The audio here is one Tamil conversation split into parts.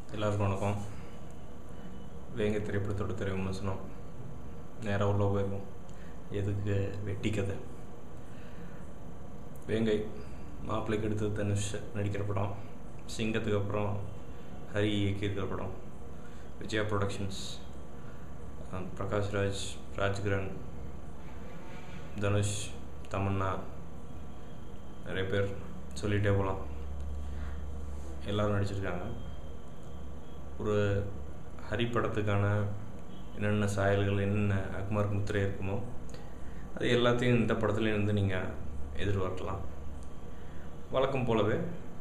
எல்லாருக்கும் வணக்கம் வேங்கை திரைப்படத்தோட திரை விமர்சனம் நேராக உள்ள போயிருக்கும் எதுக்கு வெட்டி கதை வேங்கை மாப்பிள்ளைக்கு எடுத்தது தனுஷ் நடிக்கிற படம் சிங்கத்துக்கு அப்புறம் ஹரி இயக்கியிருக்கிற படம் விஜயா ப்ரொடக்ஷன்ஸ் பிரகாஷ் ராஜ் ராஜ்கிரண் தனுஷ் தமன்னா நிறைய பேர் சொல்லிகிட்டே போகலாம் எல்லோரும் நடிச்சிருக்காங்க ஒரு ஹரி படத்துக்கான என்னென்ன சாயல்கள் என்னென்ன அக்மார்க் முத்திரை இருக்குமோ அது எல்லாத்தையும் இந்த படத்துலேயும் வந்து நீங்கள் எதிர்பார்க்கலாம் வழக்கம் போலவே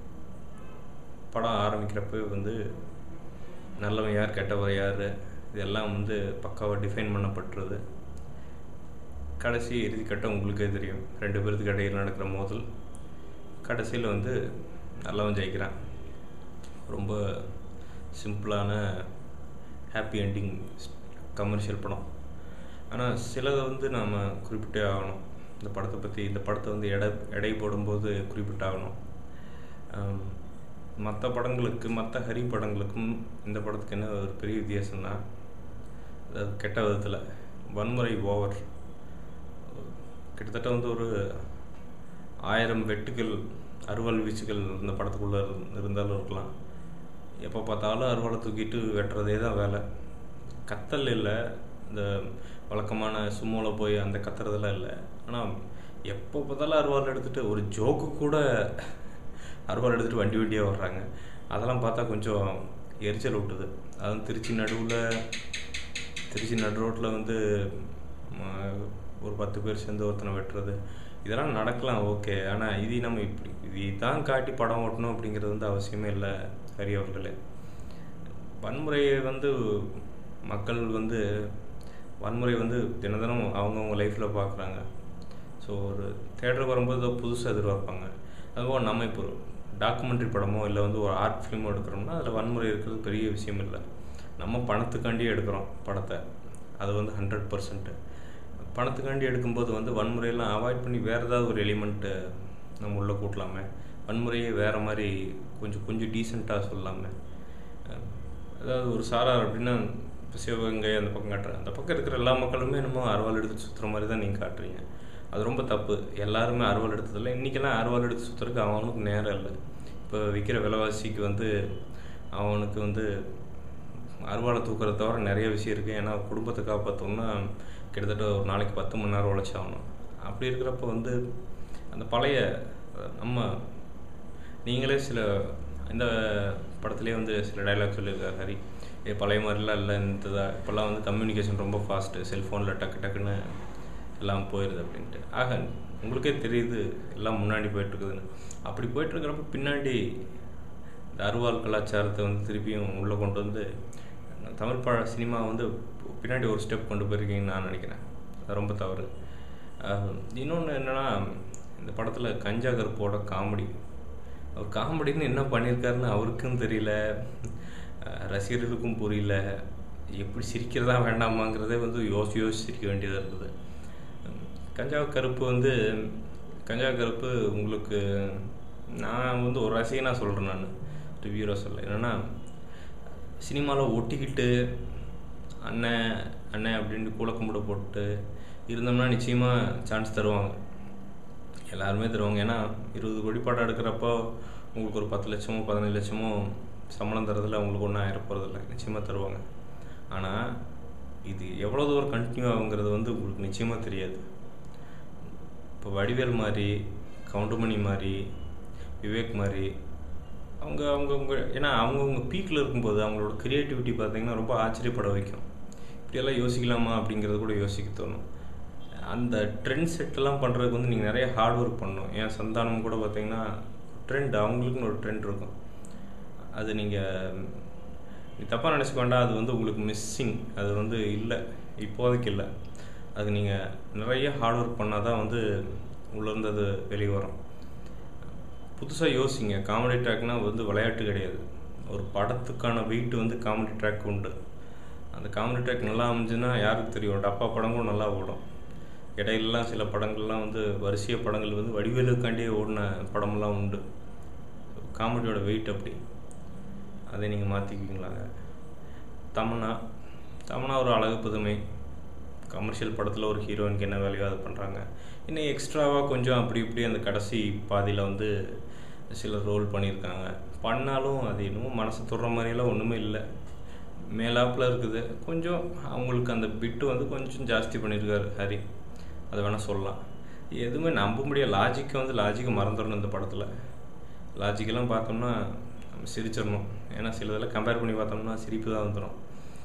படம் ஆரம்பிக்கிறப்ப வந்து நல்லவன் யார் கெட்டவன் யார் இதெல்லாம் வந்து பக்காவாக டிஃபைன் பண்ணப்பட்டுருது கடைசி இறுதிக்கட்டம் உங்களுக்கே தெரியும் ரெண்டு பேர்த்துக்கு இடையில் நடக்கிற மோதல் கடைசியில் வந்து நல்லவன் ஜெயிக்கிறான் ரொம்ப சிம்பிளான ஹாப்பி என்டிங் கமர்ஷியல் படம் ஆனால் சிலதை வந்து நாம் குறிப்பிட்டே ஆகணும் இந்த படத்தை பற்றி இந்த படத்தை வந்து எடை எடை போடும்போது குறிப்பிட்டாகணும் மற்ற படங்களுக்கு மற்ற ஹரி படங்களுக்கும் இந்த படத்துக்கு என்ன ஒரு பெரிய வித்தியாசம்னா அதாவது கெட்ட விதத்தில் வன்முறை ஓவர் கிட்டத்தட்ட வந்து ஒரு ஆயிரம் வெட்டுகள் அறுவாள் வீச்சுகள் இந்த படத்துக்குள்ளே இருந்தாலும் இருக்கலாம் எப்போ பார்த்தாலும் அறுவாளை தூக்கிட்டு வெட்டுறதே தான் வேலை கத்தல் இல்லை இந்த வழக்கமான சும்மோவில் போய் அந்த கத்துறதெல்லாம் இல்லை ஆனால் எப்போ பார்த்தாலும் அறுவாள் எடுத்துகிட்டு ஒரு ஜோக்கு கூட அறுவாள் எடுத்துகிட்டு வண்டி வண்டியாக வர்றாங்க அதெல்லாம் பார்த்தா கொஞ்சம் எரிச்சல் விட்டுது அதுவும் திருச்சி நடுவில் திருச்சி நடு ரோட்டில் வந்து ஒரு பத்து பேர் சேர்ந்து ஒருத்தனை வெட்டுறது இதெல்லாம் நடக்கலாம் ஓகே ஆனால் இது நம்ம இப்படி இது தான் காட்டி படம் ஓட்டணும் அப்படிங்கிறது வந்து அவசியமே இல்லை ஹரி அவர்களே வன்முறையை வந்து மக்கள் வந்து வன்முறை வந்து தின தினம் அவங்கவுங்க லைஃப்பில் பார்க்குறாங்க ஸோ ஒரு தேட்டருக்கு வரும்போது புதுசாக எதிர்பார்ப்பாங்க அதுபோல் நம்ம இப்போ டாக்குமெண்ட்ரி படமோ இல்லை வந்து ஒரு ஆர்ட் ஃபிலிமோ எடுக்கிறோம்னா அதில் வன்முறை இருக்கிறது பெரிய விஷயம் இல்லை நம்ம பணத்துக்காண்டியே எடுக்கிறோம் படத்தை அது வந்து ஹண்ட்ரட் பர்சன்ட்டு பணத்துக்காண்டி எடுக்கும்போது வந்து வன்முறையெல்லாம் அவாய்ட் பண்ணி வேறு ஏதாவது ஒரு எலிமெண்ட்டு நம்ம உள்ளே கூட்டலாமே வன்முறையை வேறு மாதிரி கொஞ்சம் கொஞ்சம் டீசெண்டாக சொல்லாமே அதாவது ஒரு சாரார் அப்படின்னா இப்போ சிவகங்கை அந்த பக்கம் காட்டுறேன் அந்த பக்கம் இருக்கிற எல்லா மக்களுமே என்னமோ அறுவாள் எடுத்து சுற்றுற மாதிரி தான் நீங்கள் காட்டுறீங்க அது ரொம்ப தப்பு எல்லாருமே அறுவாள் எடுத்ததில்லை இன்றைக்கெல்லாம் அறுவாள் எடுத்து சுற்றுறதுக்கு அவனுக்கு நேரம் இல்லை இப்போ விற்கிற விலைவாசிக்கு வந்து அவனுக்கு வந்து அறுவாளை தூக்கிறத தவிர நிறைய விஷயம் இருக்குது ஏன்னா குடும்பத்தை காப்பாற்றோம்னா கிட்டத்தட்ட ஒரு நாளைக்கு பத்து மணி நேரம் உழைச்சாகணும் அப்படி இருக்கிறப்ப வந்து அந்த பழைய நம்ம நீங்களே சில இந்த படத்துலேயே வந்து சில டைலாக் சொல்லியிருக்காரு ஹரி ஏ பழைய மாதிரிலாம் இல்லை இந்த இப்போல்லாம் வந்து கம்யூனிகேஷன் ரொம்ப ஃபாஸ்ட்டு செல்ஃபோனில் டக்கு டக்குன்னு எல்லாம் போயிடுது அப்படின்ட்டு ஆக உங்களுக்கே தெரியுது எல்லாம் முன்னாடி போயிட்டுருக்குதுன்னு அப்படி போயிட்டுருக்கிறப்ப பின்னாடி இந்த அருவாள் கலாச்சாரத்தை வந்து திருப்பியும் உள்ளே கொண்டு வந்து தமிழ் பழ சினிமா வந்து பின்னாடி ஒரு ஸ்டெப் கொண்டு போயிருக்கீங்கன்னு நான் நினைக்கிறேன் அது ரொம்ப தவறு இன்னொன்று என்னென்னா இந்த படத்தில் கஞ்சா கருப்போட காமெடி அவர் காமெடின்னு என்ன பண்ணியிருக்காருன்னு அவருக்கும் தெரியல ரசிகர்களுக்கும் புரியல எப்படி சிரிக்கிறதா வேண்டாமாங்கிறதே வந்து யோசி யோசி சிரிக்க வேண்டியதாக இருக்குது கஞ்சா கருப்பு வந்து கஞ்சா கருப்பு உங்களுக்கு நான் வந்து ஒரு ரசிகனாக சொல்கிறேன் நான் ரிவ்யூராக சொல்ல என்னென்னா சினிமாவில் ஒட்டிக்கிட்டு அண்ணன் அண்ணன் அப்படின்ட்டு கூல கும்பிட போட்டு இருந்தோம்னா நிச்சயமாக சான்ஸ் தருவாங்க எல்லாருமே தருவாங்க ஏன்னா இருபது கோடி படம் எடுக்கிறப்போ உங்களுக்கு ஒரு பத்து லட்சமோ பதினஞ்சு லட்சமோ சம்பளம் தரதில் அவங்களுக்கு ஒன்றும் ஆயிர போகிறதில்ல நிச்சயமாக தருவாங்க ஆனால் இது எவ்வளோ தூரம் கண்டினியூ ஆகுங்கிறது வந்து உங்களுக்கு நிச்சயமாக தெரியாது இப்போ வடிவேல் மாதிரி கவுண்டமணி மாதிரி விவேக் மாதிரி அவங்க அவங்கவுங்க ஏன்னா அவங்கவுங்க பீக்கில் இருக்கும்போது அவங்களோட க்ரியேட்டிவிட்டி பார்த்திங்கன்னா ரொம்ப ஆச்சரியப்பட வைக்கும் இப்படியெல்லாம் யோசிக்கலாமா அப்படிங்கிறது கூட யோசிக்க தோணும் அந்த ட்ரெண்ட் செட்டெல்லாம் பண்ணுறதுக்கு வந்து நீங்கள் நிறைய ஹார்ட் ஒர்க் பண்ணணும் ஏன் சந்தானம் கூட பார்த்தீங்கன்னா ட்ரெண்ட் அவங்களுக்குன்னு ஒரு ட்ரெண்ட் இருக்கும் அது நீங்கள் தப்பாக நினச்சிக்க வேண்டாம் அது வந்து உங்களுக்கு மிஸ்ஸிங் அது வந்து இல்லை இப்போதைக்கு இல்லை அது நீங்கள் நிறைய ஹார்ட் ஒர்க் பண்ணால் தான் வந்து உள்ளேருந்து அது வெளியே வரும் புதுசாக யோசிங்க காமெடி ட்ராக்னால் வந்து விளையாட்டு கிடையாது ஒரு படத்துக்கான வெயிட் வந்து காமெடி ட்ராக் உண்டு அந்த காமெடி ட்ராக் நல்லா அமைஞ்சுன்னா யாருக்கு தெரியும் டப்பா படம் கூட நல்லா ஓடும் இடையிலலாம் சில படங்கள்லாம் வந்து வரிசைய படங்கள் வந்து வடிவேலுக்காண்டியே ஓடின படமெல்லாம் உண்டு காமெடியோட வெயிட் அப்படி அதை நீங்கள் மாற்றிக்குவீங்களாங்க தமன்னா தமன்னா ஒரு அழகு புதுமை கமர்ஷியல் படத்தில் ஒரு ஹீரோயினுக்கு என்ன வேலையோ அதை பண்ணுறாங்க இன்னும் எக்ஸ்ட்ராவாக கொஞ்சம் அப்படி இப்படி அந்த கடைசி பாதியில் வந்து சில ரோல் பண்ணியிருக்காங்க பண்ணாலும் அது என்னமோ மனசு தொடுற மாதிரியெல்லாம் ஒன்றுமே இல்லை மேலாப்பில் இருக்குது கொஞ்சம் அவங்களுக்கு அந்த பிட்டு வந்து கொஞ்சம் ஜாஸ்தி பண்ணியிருக்காரு ஹரி அதை வேணால் சொல்லலாம் எதுவுமே நம்ப முடியாது லாஜிக்கை வந்து லாஜிக்கை மறந்துடணும் இந்த படத்தில் லாஜிக்கெல்லாம் பார்த்தோம்னா நம்ம சிரிச்சிடணும் ஏன்னா சில இதெல்லாம் கம்பேர் பண்ணி பார்த்தோம்னா சிரிப்பு தான் வந்துடும்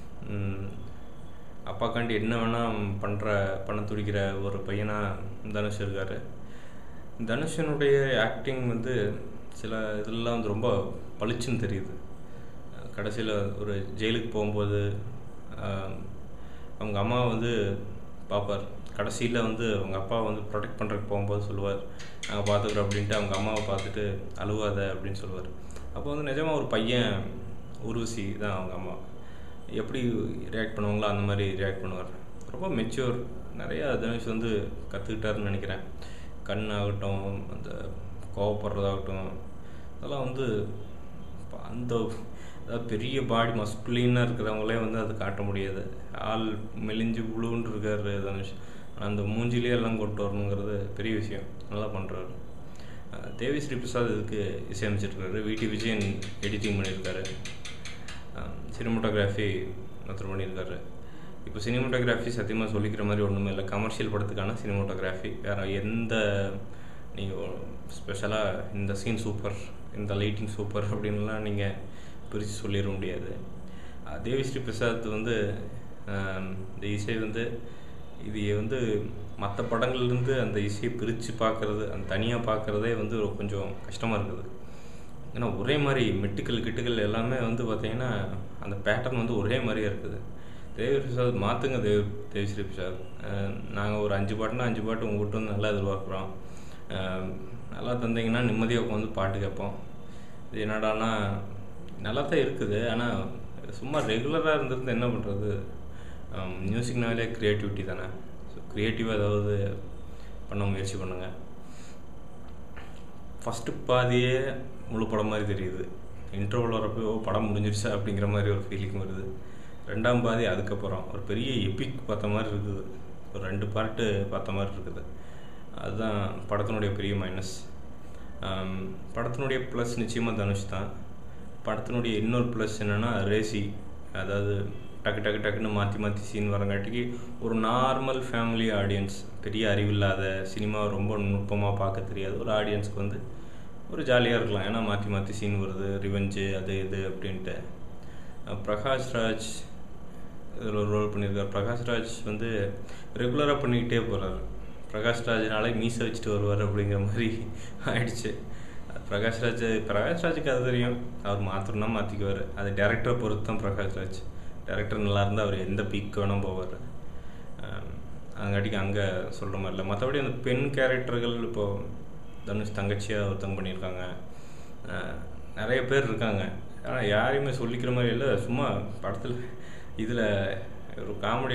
அப்பாக்காண்டி என்ன வேணால் பண்ணுற பண்ண துடிக்கிற ஒரு பையனாக தனுஷ் இருக்கார் தனுஷனுடைய ஆக்டிங் வந்து சில இதெல்லாம் வந்து ரொம்ப பளிச்சுன்னு தெரியுது கடைசியில் ஒரு ஜெயிலுக்கு போகும்போது அவங்க அம்மா வந்து பார்ப்பார் கடைசியில் வந்து அவங்க அப்பா வந்து ப்ரொடெக்ட் பண்ணுறதுக்கு போகும்போது சொல்லுவார் நாங்கள் பார்த்துக்குறோம் அப்படின்ட்டு அவங்க அம்மாவை பார்த்துட்டு அழுவாத அப்படின்னு சொல்லுவார் அப்போ வந்து நிஜமாக ஒரு பையன் உருவசி தான் அவங்க அம்மா எப்படி ரியாக்ட் பண்ணுவாங்களோ அந்த மாதிரி ரியாக்ட் பண்ணுவார் ரொம்ப மெச்சூர் நிறையா தனுஷ் வந்து கற்றுக்கிட்டாருன்னு நினைக்கிறேன் கண் ஆகட்டும் அந்த கோவப்படுறதாகட்டும் அதெல்லாம் வந்து அந்த அதாவது பெரிய பாடி மஸ்குலினாக இருக்கிறவங்களே வந்து அது காட்ட முடியாது ஆள் மெலிஞ்சு புழுன்னு இருக்கார் தனுஷ் அந்த மூஞ்சிலே எல்லாம் கொண்டு வரணுங்கிறது பெரிய விஷயம் நல்லா பண்ணுறாரு தேவி ஸ்ரீ பிரசாத் இதுக்கு இசையமைச்சிருக்காரு விடி விஜயன் எடிட்டிங் பண்ணியிருக்காரு சினிமோட்டோகிராஃபி ஒருத்தர் பண்ணியிருக்காரு இப்போ சினிமோட்டோகிராஃபி சத்தியமாக சொல்லிக்கிற மாதிரி ஒன்றுமே இல்லை கமர்ஷியல் படத்துக்கான சினிமோட்டோகிராஃபி வேறு எந்த நீங்கள் ஸ்பெஷலாக இந்த சீன் சூப்பர் இந்த லைட்டிங் சூப்பர் அப்படின்லாம் நீங்கள் பிரித்து சொல்லிட முடியாது தேவி ஸ்ரீ பிரசாத் வந்து இந்த இசை வந்து இது வந்து மற்ற படங்கள்லேருந்து அந்த இசையை பிரித்து பார்க்குறது அந்த தனியாக பார்க்குறதே வந்து கொஞ்சம் கஷ்டமாக இருக்குது ஏன்னா ஒரே மாதிரி மெட்டுக்கள் கிட்டுக்கள் எல்லாமே வந்து பார்த்திங்கன்னா அந்த பேட்டர்ன் வந்து ஒரே மாதிரியே இருக்குது தேவி பிரசாத் மாற்றுங்க தேவ் தேவிஸ்ரீ பிரசாத் நாங்கள் ஒரு அஞ்சு பாட்டுனா அஞ்சு பாட்டு உங்கள்கிட்ட வந்து நல்லா எதிர்பார்க்குறோம் நல்லா தந்தீங்கன்னா நிம்மதியாக உட்காந்து பாட்டு கேட்போம் இது என்னடானா நல்லா தான் இருக்குது ஆனால் சும்மா ரெகுலராக இருந்திருந்து என்ன பண்ணுறது மியூசிக்னாலே க்ரியேட்டிவிட்டி தானே ஸோ க்ரியேட்டிவாக ஏதாவது பண்ண முயற்சி பண்ணுங்கள் ஃபஸ்ட்டு பாதியே முழு படம் மாதிரி தெரியுது இன்டர்வல் வரப்போ படம் முடிஞ்சிருச்சா அப்படிங்கிற மாதிரி ஒரு ஃபீலிங் வருது ரெண்டாம் பாதி அதுக்கப்புறம் ஒரு பெரிய எபிக் பார்த்த மாதிரி இருக்குது ஒரு ரெண்டு பார்ட்டு பார்த்த மாதிரி இருக்குது அதுதான் படத்தினுடைய பெரிய மைனஸ் படத்தினுடைய ப்ளஸ் நிச்சயமாக தனுஷ் தான் படத்தினுடைய இன்னொரு ப்ளஸ் என்னென்னா ரேசி அதாவது டக்கு டக்கு டக்குன்னு மாற்றி மாற்றி சீன் வரங்காட்டிக்கு ஒரு நார்மல் ஃபேமிலி ஆடியன்ஸ் பெரிய அறிவில்லாத சினிமாவை ரொம்ப நுட்பமாக பார்க்க தெரியாத ஒரு ஆடியன்ஸ்க்கு வந்து ஒரு ஜாலியாக இருக்கலாம் ஏன்னா மாற்றி மாற்றி சீன் வருது ரிவெஞ்சு அது இது அப்படின்ட்டு பிரகாஷ் ராஜ் இதில் ஒரு ரோல் பண்ணியிருக்கார் பிரகாஷ் ராஜ் வந்து ரெகுலராக பண்ணிக்கிட்டே போகிறாரு பிரகாஷ் ராஜ்னாலே மீசை வச்சுட்டு வருவார் அப்படிங்கிற மாதிரி ஆயிடுச்சு பிரகாஷ்ராஜ் பிரகாஷ்ராஜுக்கு அது தெரியும் அவர் மாற்றணும்னா மாற்றிக்குவார் அது டேரக்டரை பொறுத்து தான் பிரகாஷ்ராஜ் டேரக்டர் நல்லா இருந்தால் அவர் எந்த பீக் வேணும் போவார் அதுங்காட்டிக்கு அங்கே சொல்கிற மாதிரி இல்லை மற்றபடி அந்த பெண் கேரக்டர்கள் இப்போது தனுஷ் தங்கச்சியாக ஒருத்தங்க பண்ணியிருக்காங்க நிறைய பேர் இருக்காங்க ஆனால் யாரையுமே சொல்லிக்கிற மாதிரி இல்லை சும்மா படத்தில் இதில் ஒரு காமெடி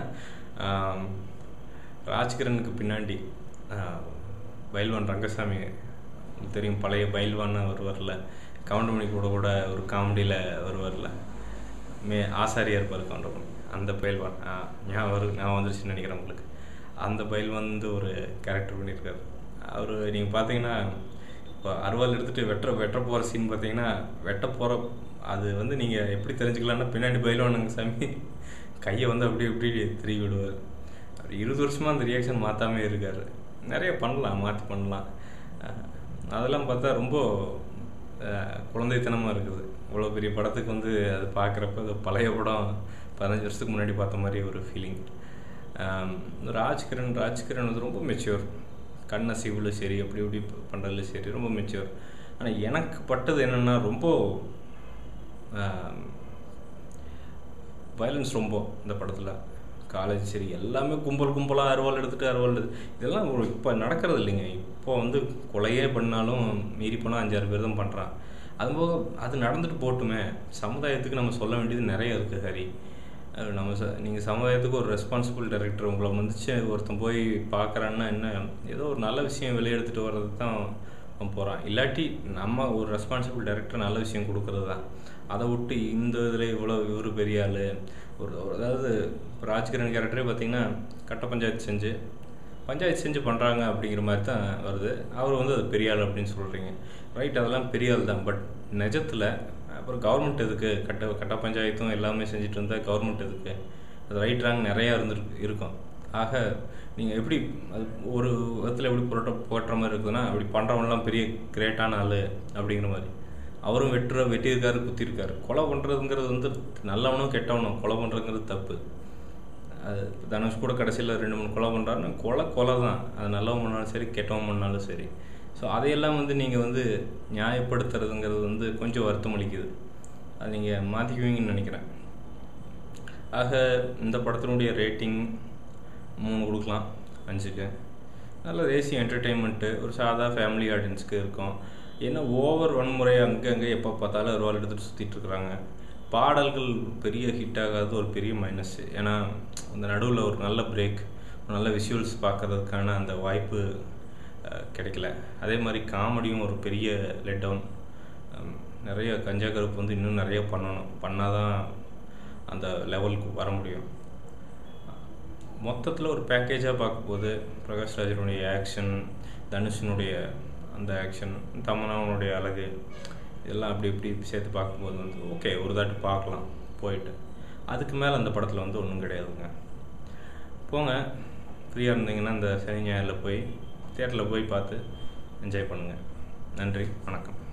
ராஜ்கிரனுக்கு பின்னாடி பயில்வான் ரங்கசாமி தெரியும் பழைய பயில்வான் வருவார்ல கவுண்டமணி கூட கூட ஒரு காமெடியில் வருவார்ல மே ஆசாரியாக இருப்பார் கவுண்டமணி அந்த பயில்வான் ஞாபகம் வரும் ஞாபகம் வந்துருச்சுன்னு நினைக்கிறேன் உங்களுக்கு அந்த பயில்வான் வந்து ஒரு கேரக்டர் பண்ணியிருக்காரு அவர் நீங்கள் பார்த்தீங்கன்னா இப்போ அருவாள் எடுத்துகிட்டு வெட்ட வெட்ட போகிற சீன் பார்த்தீங்கன்னா வெட்ட போகிற அது வந்து நீங்கள் எப்படி தெரிஞ்சுக்கலான்னா பின்னாடி பயில்வானுங்க சாமி கையை வந்து அப்படி இப்படி திரும்பி விடுவார் அவர் இருபது வருஷமாக அந்த ரியாக்ஷன் மாற்றாமே இருக்கார் நிறைய பண்ணலாம் மாற்றி பண்ணலாம் அதெல்லாம் பார்த்தா ரொம்ப குழந்தைத்தனமாக இருக்குது இவ்வளோ பெரிய படத்துக்கு வந்து அது பார்க்குறப்ப அது பழைய படம் பதினஞ்சு வருஷத்துக்கு முன்னாடி பார்த்த மாதிரி ஒரு ஃபீலிங் ராஜ்கிரண் ராஜ்கிரண் வந்து ரொம்ப மெச்சூர் கண் அசைவில் சரி அப்படி இப்படி பண்ணுறதுல சரி ரொம்ப மெச்சூர் ஆனால் எனக்கு பட்டது என்னென்னா ரொம்ப வயலன்ஸ் ரொம்ப இந்த படத்தில் காலேஜ் சரி எல்லாமே கும்பல் கும்பலாக அறுவாள் எடுத்துகிட்டு அறுவாள் எடுத்து இதெல்லாம் ஒரு இப்போ நடக்கிறது இல்லைங்க இப்போ வந்து கொலையே பண்ணாலும் மீறி போனால் அஞ்சாறு பேர் தான் பண்ணுறான் அதுபோக அது நடந்துட்டு போட்டுமே சமுதாயத்துக்கு நம்ம சொல்ல வேண்டியது நிறைய இருக்குது ஹரி நம்ம ச நீங்கள் சமுதாயத்துக்கு ஒரு ரெஸ்பான்சிபிள் டைரக்டர் உங்களை வந்துச்சு ஒருத்தன் போய் பார்க்குறான்னா என்ன ஏதோ ஒரு நல்ல விஷயம் வெளியே எடுத்துகிட்டு வர்றது தான் அவன் போகிறான் இல்லாட்டி நம்ம ஒரு ரெஸ்பான்சிபிள் டைரக்டர் நல்ல விஷயம் கொடுக்குறது தான் அதை விட்டு இந்த இதில் இவ்வளோ இவர் பெரிய ஆள் ஒரு ஒரு- அதாவது இப்போ ராஜ்கிரண் கேரக்டரே பார்த்தீங்கன்னா கட்ட பஞ்சாயத்து செஞ்சு பஞ்சாயத்து செஞ்சு பண்ணுறாங்க அப்படிங்கிற மாதிரி தான் வருது அவர் வந்து அது பெரிய ஆள் அப்படின்னு சொல்கிறீங்க ரைட் அதெல்லாம் பெரிய ஆள் தான் பட் நிஜத்தில் அப்புறம் கவர்மெண்ட் எதுக்கு கட்ட கட்ட பஞ்சாயத்தும் எல்லாமே செஞ்சுட்டு இருந்தால் கவர்மெண்ட் எதுக்கு அது ரைட் ராங் நிறையா இருந்துருக்கு இருக்கும் ஆக நீங்கள் எப்படி அது ஒரு விதத்தில் எப்படி புரட்ட போட்டுற மாதிரி இருக்குதுன்னா அப்படி பண்ணுறவங்களாம் பெரிய கிரேட்டான ஆள் அப்படிங்கிற மாதிரி அவரும் வெட்டுற வெட்டியிருக்காரு குத்திருக்காரு கொலை பண்ணுறதுங்கிறது வந்து நல்லவனும் கெட்டவனும் கொலை பண்ணுறதுங்கிறது தப்பு அது தனுஷ் கூட கடைசியில் ரெண்டு மூணு கொலை பண்ணுறாருன்னா கொலை கொலை தான் அது நல்லவன் பண்ணாலும் சரி கெட்டவன் பண்ணாலும் சரி ஸோ அதையெல்லாம் வந்து நீங்கள் வந்து நியாயப்படுத்துறதுங்கிறது வந்து கொஞ்சம் வருத்தம் அளிக்குது அது நீங்கள் மாற்றிக்குவீங்கன்னு நினைக்கிறேன் ஆக இந்த படத்தினுடைய ரேட்டிங் மூணு கொடுக்கலாம் அஞ்சுக்கு நல்ல தேசிய என்டர்டெயின்மெண்ட்டு ஒரு சாதா ஃபேமிலி ஆடியன்ஸ்க்கு இருக்கும் ஏன்னா ஓவர் வன்முறை அங்கங்கே எப்போ பார்த்தாலும் ஒரு எடுத்துகிட்டு சுற்றிட்டு இருக்கிறாங்க பாடல்கள் பெரிய ஹிட் ஆகாது ஒரு பெரிய மைனஸ் ஏன்னா அந்த நடுவில் ஒரு நல்ல பிரேக் ஒரு நல்ல விஷுவல்ஸ் பார்க்கறதுக்கான அந்த வாய்ப்பு அஹ், கிடைக்கல அதே மாதிரி காமெடியும் ஒரு பெரிய லெட் டவுன் நிறைய கஞ்சா கருப்பு வந்து இன்னும் நிறைய பண்ணணும் பண்ணால் தான் அந்த லெவலுக்கு வர முடியும் மொத்தத்தில் ஒரு பேக்கேஜாக பார்க்கும்போது பிரகாஷ் ராஜனுடைய ஆக்ஷன் தனுஷினுடைய அந்த ஆக்ஷன் தமனாவுடைய அழகு இதெல்லாம் அப்படி இப்படி சேர்த்து பார்க்கும்போது வந்து ஓகே ஒரு தாட்டி பார்க்கலாம் போயிட்டு அதுக்கு மேலே அந்த படத்தில் வந்து ஒன்றும் கிடையாதுங்க போங்க ஃப்ரீயாக இருந்தீங்கன்னா இந்த சனி ஞாயிறில் போய் தியேட்டரில் போய் பார்த்து என்ஜாய் பண்ணுங்கள் நன்றி வணக்கம்